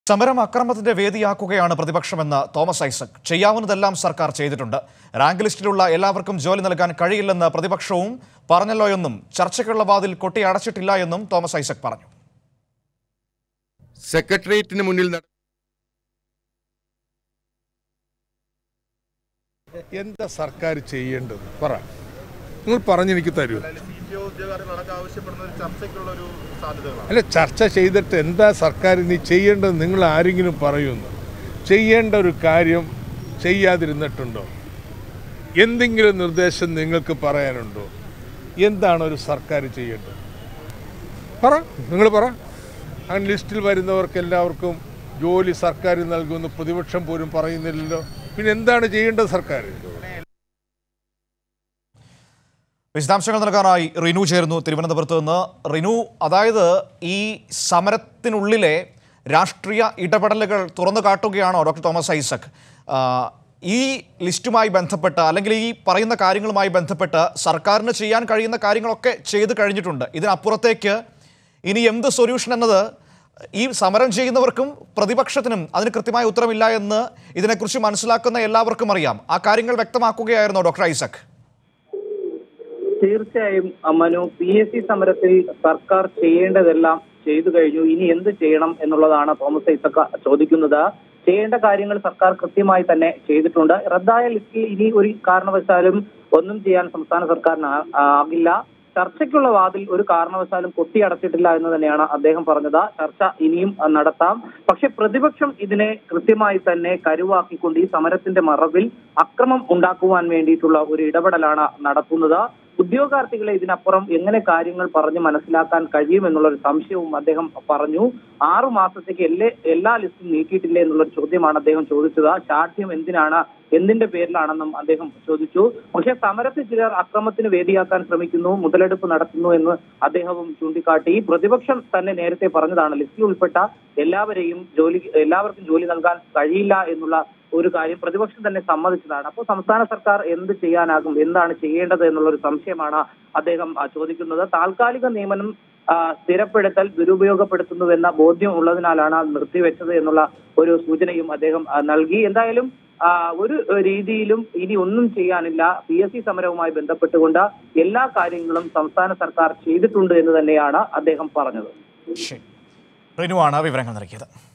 സമരം അക്രമത്തിന്റെ വേദിയാക്കുകയാണ് പ്രതിപക്ഷമെന്ന് തോമസ് ഐസക് ചെയ്യാവുന്നതെല്ലാം സർക്കാർ ചെയ്തിട്ടുണ്ട് റാങ്ക് ലിസ്റ്റിലുള്ള എല്ലാവർക്കും ജോലി നൽകാൻ കഴിയില്ലെന്ന് പ്രതിപക്ഷവും പറഞ്ഞല്ലോ എന്നും ചർച്ചയ്ക്കുള്ള വാതിൽ കൊട്ടി അടച്ചിട്ടില്ല എന്നും തോമസ് ഐസക് പറഞ്ഞു സെക്രട്ടേറിയറ്റിന് മുന്നിൽ നട- എന്താ സർക്കാർ ചെയ്യേണ്ടത് പറ നിങ്ങൾ പറഞ്ഞെനിക്ക് തരൂ അല്ല ചർച്ച ചെയ്തിട്ട് എന്താ സർക്കാർ ഇനി ചെയ്യേണ്ടത് നിങ്ങൾ ആരെങ്കിലും പറയുന്നു ചെയ്യേണ്ട ഒരു കാര്യം ചെയ്യാതിരുന്നിട്ടുണ്ടോ എന്തെങ്കിലും നിർദ്ദേശം നിങ്ങൾക്ക് പറയാനുണ്ടോ എന്താണ് ഒരു സർക്കാർ ചെയ്യേണ്ടത് പറ നിങ്ങൾ പറ അങ്ങനെ ലിസ്റ്റിൽ വരുന്നവർക്ക് എല്ലാവർക്കും ജോലി സർക്കാർ നൽകുമെന്ന് പ്രതിപക്ഷം പോലും പറയുന്നില്ലല്ലോ പിന്നെ എന്താണ് ചെയ്യേണ്ടത് സർക്കാർ വിശദാംശങ്ങൾ നൽകാനായി റിനു ചേരുന്നു തിരുവനന്തപുരത്ത് നിന്ന് റിനു അതായത് ഈ സമരത്തിനുള്ളിലെ രാഷ്ട്രീയ ഇടപെടലുകൾ തുറന്നു കാട്ടുകയാണോ ഡോക്ടർ തോമസ് ഐസക് ആ, ഈ ലിസ്റ്റുമായി ബന്ധപ്പെട്ട് അല്ലെങ്കിൽ ഈ പറയുന്ന കാര്യങ്ങളുമായി ബന്ധപ്പെട്ട് സർക്കാരിന് ചെയ്യാൻ കഴിയുന്ന കാര്യങ്ങളൊക്കെ ചെയ്തു കഴിഞ്ഞിട്ടുണ്ട് ഇതിനപ്പുറത്തേക്ക് ഇനി എന്ത് സൊല്യൂഷൻ എന്നത് ഈ സമരം ചെയ്യുന്നവർക്കും പ്രതിപക്ഷത്തിനും അതിന് കൃത്യമായ ഉത്തരമില്ല എന്ന് ഇതിനെക്കുറിച്ച് മനസ്സിലാക്കുന്ന എല്ലാവർക്കും അറിയാം ആ കാര്യങ്ങൾ വ്യക്തമാക്കുകയായിരുന്നോ ഡോക്ടർ ഐസക് തീർച്ചയായും അ, മനു പി എസ് സി സമരത്തിൽ സർക്കാർ ചെയ്യേണ്ടതെല്ലാം ചെയ്തു കഴിഞ്ഞു ഇനി എന്ത് ചെയ്യണം എന്നുള്ളതാണ് തോമസ് ഐസക്ക ചോദിക്കുന്നത് ചെയ്യേണ്ട കാര്യങ്ങൾ സർക്കാർ കൃത്യമായി തന്നെ ചെയ്തിട്ടുണ്ട് റദ്ദായ ലിസ്റ്റിൽ ഇനി ഒരു കാരണവശാലും ഒന്നും ചെയ്യാൻ സംസ്ഥാന സർക്കാരിന് ആ- ആകില്ല ചർച്ചയ്ക്കുള്ള വാതിൽ ഒരു കാരണവശാലും കൊട്ടിയടച്ചിട്ടില്ല എന്ന് തന്നെയാണ് അദ്ദേഹം പറഞ്ഞത് ചർച്ച ഇനിയും അ, നടത്താം പക്ഷെ പ്രതിപക്ഷം ഇതിനെ കൃത്യമായി തന്നെ കരുവാക്കിക്കൊണ്ട് ഈ സമരത്തിന്റെ മറവിൽ അക്രമം ഉണ്ടാക്കുവാൻ വേണ്ടിയിട്ടുള്ള ഒരു ഇടപെടലാണ് നടത്തുന്നത് ഉദ്യോഗാർത്ഥികളെ ഇതിനപ്പുറം എങ്ങനെ കാര്യങ്ങൾ പറഞ്ഞ് മനസ്സിലാക്കാൻ കഴിയും എന്നുള്ള ഒരു സംശയവും അദ്ദേഹം പറഞ്ഞു ആറു മാസത്തേക്ക് എല്ലാ എല്ലാ ലിസ്റ്റും നീക്കിയിട്ടില്ലേ എന്നുള്ള ഒരു ചോദ്യമാണ് അദ്ദേഹം ചോദിച്ചത് ശാഠ്യം എന്തിനാണ് എന്തിന്റെ പേരിലാണെന്നും അദ്ദേഹം ചോദിച്ചു പക്ഷേ സമരത്തിൽ ചിലർ അക്രമത്തിന് വേദിയാക്കാൻ ശ്രമിക്കുന്നു മുതലെടുപ്പ് നടത്തുന്നു എന്ന് അദ്ദേഹവും ചൂണ്ടിക്കാട്ടി പ്രതിപക്ഷം തന്നെ നേരത്തെ പറഞ്ഞതാണ് ലിസ്റ്റിൽ ഉൾപ്പെട്ട എല്ലാവരെയും ജോലി എല്ലാവർക്കും ജോലി നൽകാൻ കഴിയില്ല എന്നുള്ള ഒരു കാര്യം പ്രതിപക്ഷം തന്നെ സമ്മതിച്ചതാണ് അപ്പോൾ സംസ്ഥാന സർക്കാർ എന്ത് ചെയ്യാനാകും എന്താണ് ചെയ്യേണ്ടത് എന്നുള്ള ഒരു സംശയമാണ് അദ്ദേഹം ആ, ചോദിക്കുന്നത് താൽക്കാലിക നിയമനം ആ, സ്ഥിരപ്പെടുത്തൽ ദുരുപയോഗപ്പെടുത്തുന്നുവെന്ന ബോധ്യം ഉള്ളതിനാലാണ് അത് നിർത്തിവെച്ചത് എന്നുള്ള ഒരു സൂചനയും അദ്ദേഹം ആ, നൽകി എന്തായാലും ആ, ഒരു രീതിയിലും ഇനി ഒന്നും ചെയ്യാനില്ല പി എസ് സി സമരവുമായി ബന്ധപ്പെട്ടുകൊണ്ട് എല്ലാ കാര്യങ്ങളും സംസ്ഥാന സർക്കാർ ചെയ്തിട്ടുണ്ട് എന്ന് തന്നെയാണ് അദ്ദേഹം പറഞ്ഞത് ശരി റിനുവാണ് വിവരങ്ങൾ നൽകിയത്